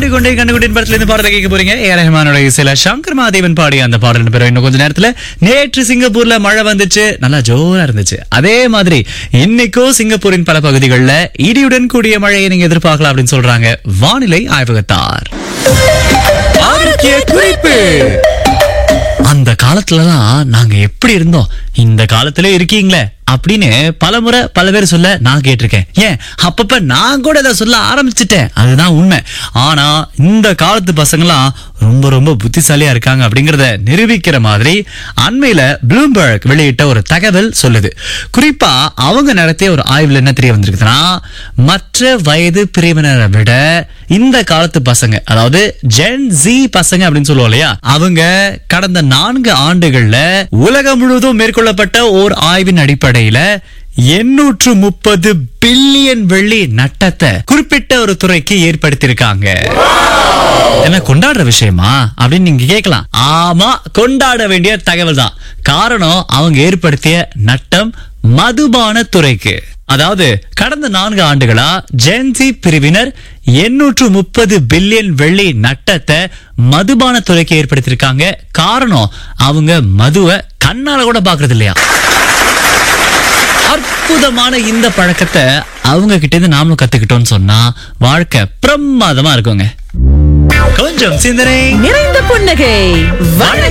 தேடிக்கொண்டே கண்டுகுட்டின் படத்துல இருந்து பாடலை கேட்க போறீங்க ஏ ரஹ்மானோட இசையில சங்கர் மகாதேவன் பாடிய அந்த பாடல் பெறும் இன்னும் கொஞ்ச நேரத்துல நேற்று சிங்கப்பூர்ல மழை வந்துச்சு நல்லா ஜோரா இருந்துச்சு அதே மாதிரி இன்னைக்கும் சிங்கப்பூரின் பல பகுதிகளில் இடியுடன் கூடிய மழையை நீங்க எதிர்பார்க்கலாம் அப்படின்னு சொல்றாங்க வானிலை ஆய்வகத்தார் ஆரோக்கிய குறிப்பு அந்த காலத்துலலாம் நாங்க எப்படி இருந்தோம் இந்த காலத்திலே இருக்கீங்களே அப்படின்னு பலமுறை பல பேர் சொல்ல நான் கேட்டிருக்கேன் ஏன் அப்பப்ப நான் கூட இதை சொல்ல ஆரம்பிச்சிட்டேன் அதுதான் உண்மை ஆனா இந்த காலத்து பசங்களாம் ரொம்ப ரொம்ப புத்திசாலியா இருக்காங்க அப்படிங்கறத நிரூபிக்கிற மாதிரி அண்மையில ப்ளூம்பர்க் வெளியிட்ட ஒரு தகவல் சொல்லுது குறிப்பா அவங்க நடத்திய ஒரு ஆய்வுல என்ன தெரிய வந்திருக்குதுன்னா மற்ற வயது பிரிவினரை விட இந்த காலத்து பசங்க அதாவது ஜென் ஜி பசங்க அப்படின்னு சொல்லுவோம் இல்லையா அவங்க கடந்த நான்கு ஆண்டுகள்ல உலகம் முழுவதும் மேற்கொள்ளப்பட்ட ஓர் ஆய்வின் அடிப்படையில எண்ணூற்று முப்பது பில்லியன் வெள்ளி நட்டத்தை குறிப்பிட்ட ஒரு துறைக்கு ஏற்படுத்தியிருக்காங்க என்ன கொண்டாடுற விஷயமா அப்படின்னு நீங்க கேட்கலாம் ஆமா கொண்டாட வேண்டிய தகவல் தான் காரணம் அவங்க ஏற்படுத்திய நட்டம் மதுபான துறைக்கு அதாவது கடந்த நான்கு ஆண்டுகளா ஜென்சி பிரிவினர் எண்ணூற்று முப்பது பில்லியன் வெள்ளி நட்டத்தை மதுபான துறைக்கு ஏற்படுத்தியிருக்காங்க காரணம் அவங்க மதுவை கண்ணால கூட பாக்குறது இல்லையா அற்புதமான இந்த பழக்கத்தை அவங்க கிட்ட இருந்து நாமளும் கத்துக்கிட்டோம்னு சொன்னா வாழ்க்கை பிரமாதமா இருக்குங்க கொஞ்சம் சிந்தனை நிறைந்த புன்னகை வணக்கம்